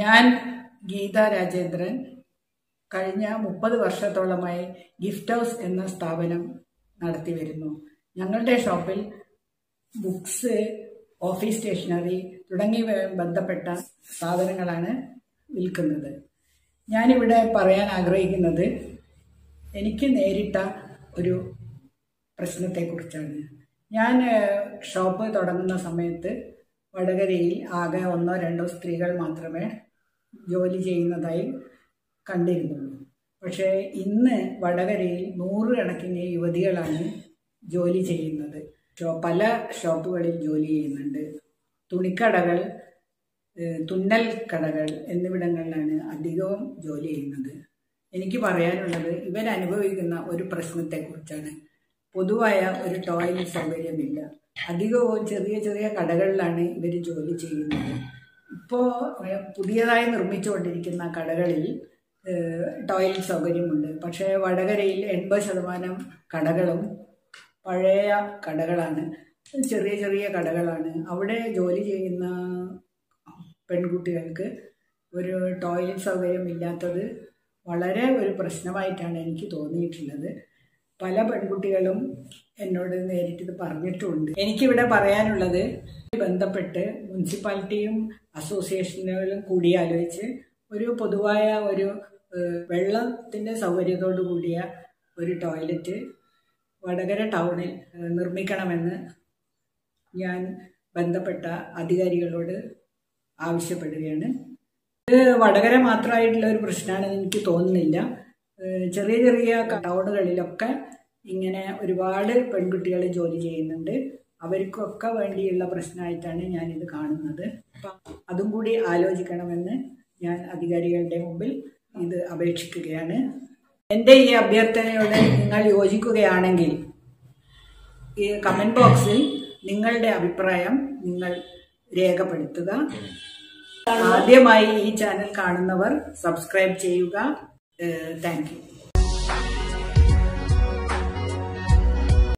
ഞാൻ ഗീത രാജേന്ദ്രൻ കഴിഞ്ഞ മുപ്പത് വർഷത്തോളമായി ഗിഫ്റ്റ് ഹൗസ് എന്ന സ്ഥാപനം നടത്തി വരുന്നു ഞങ്ങളുടെ ഷോപ്പിൽ ബുക്സ് ഓഫീസ് സ്റ്റേഷനറി തുടങ്ങിയ ബന്ധപ്പെട്ട സാധനങ്ങളാണ് വിൽക്കുന്നത് ഞാനിവിടെ പറയാൻ ആഗ്രഹിക്കുന്നത് എനിക്ക് നേരിട്ട ഒരു പ്രശ്നത്തെക്കുറിച്ചാണ് ഞാൻ ഏഹ്, ഷോപ്പ് തുടങ്ങുന്ന സമയത്ത് വടകരയിൽ ആകെ ഒന്നോ രണ്ടോ സ്ത്രീകൾ മാത്രമേ ജോലി ചെയ്യുന്നതായി കണ്ടിരുന്നുള്ളൂ പക്ഷേ ഇന്ന് വടകരയിൽ നൂറുകണക്കിന് യുവതികളാണ് ജോലി ചെയ്യുന്നത് ഷോ പല ഷോപ്പുകളിൽ ജോലി ചെയ്യുന്നുണ്ട് തുണിക്കടകൾ ഏഹ്, തുന്നൽ കടകൾ എന്നിവിടങ്ങളിലാണ് അധികവും ജോലി ചെയ്യുന്നത് എനിക്ക് പറയാനുള്ളത് ഇവരനുഭവിക്കുന്ന ഒരു പ്രശ്നത്തെക്കുറിച്ചാണ് പൊതുവായ ഒരു ടോയ്ലറ്റ് സൗകര്യമില്ല അധികവും ചെറിയ ചെറിയ കടകളിലാണ് ഇവർ ജോലി ചെയ്യുന്നത് ഇപ്പോൾ പുതിയതായി നിർമ്മിച്ചുകൊണ്ടിരിക്കുന്ന കടകളിൽ ഏഹ്, ടോയ്ലറ്റ് സൗകര്യമുണ്ട് പക്ഷേ വടകരയിൽ എൺപത് ശതമാനം കടകളും പഴയ കടകളാണ് ചെറിയ ചെറിയ കടകളാണ് അവിടെ ജോലി ചെയ്യുന്ന പെൺകുട്ടികൾക്ക് ഒരു ടോയ്ലറ്റ് സൗകര്യം ഇല്ലാത്തത് വളരെ ഒരു പ്രശ്നമായിട്ടാണ് എനിക്ക് തോന്നിയിട്ടുള്ളത് പല പെൺകുട്ടികളും എന്നോട് നേരിട്ട് ഇത് പറഞ്ഞിട്ടുമുണ്ട് എനിക്കിവിടെ പറയാനുള്ളത് ബന്ധപ്പെട്ട് മുനിസിപ്പാലിറ്റിയും അസോസിയേഷനുകളും കൂടിയാലോചിച്ച് ഒരു പൊതുവായ ഒരു ഏഹ്, വെള്ളത്തിൻ്റെ സൗകര്യത്തോടു കൂടിയ ഒരു ടോയ്ലറ്റ് വടകര ടൗണിൽ ഏഹ്, നിർമ്മിക്കണമെന്ന് ഞാൻ ബന്ധപ്പെട്ട അധികാരികളോട് ആവശ്യപ്പെടുകയാണ് ഇത് വടകര മാത്രമായിട്ടുള്ള ഒരു പ്രശ്നമാണെന്ന് എനിക്ക് തോന്നുന്നില്ല ഏഹ് ചെറിയ ചെറിയ ടൗണുകളിലൊക്കെ ഇങ്ങനെ ഒരുപാട് പെൺകുട്ടികൾ ജോലി ചെയ്യുന്നുണ്ട് അവർക്കൊക്കെ വേണ്ടിയുള്ള പ്രശ്നമായിട്ടാണ് ഞാനിത് കാണുന്നത് അപ്പം അതും കൂടി ആലോചിക്കണമെന്ന് ഞാൻ അധികാരികളുടെ മുമ്പിൽ ഇത് അപേക്ഷിക്കുകയാണ് എൻ്റെ ഈ അഭ്യർത്ഥനയോട് നിങ്ങൾ യോജിക്കുകയാണെങ്കിൽ ഈ കമൻറ്റ് ബോക്സിൽ നിങ്ങളുടെ അഭിപ്രായം നിങ്ങൾ രേഖപ്പെടുത്തുക ആദ്യമായി ഈ ചാനൽ കാണുന്നവർ സബ്സ്ക്രൈബ് ചെയ്യുക താങ്ക് യു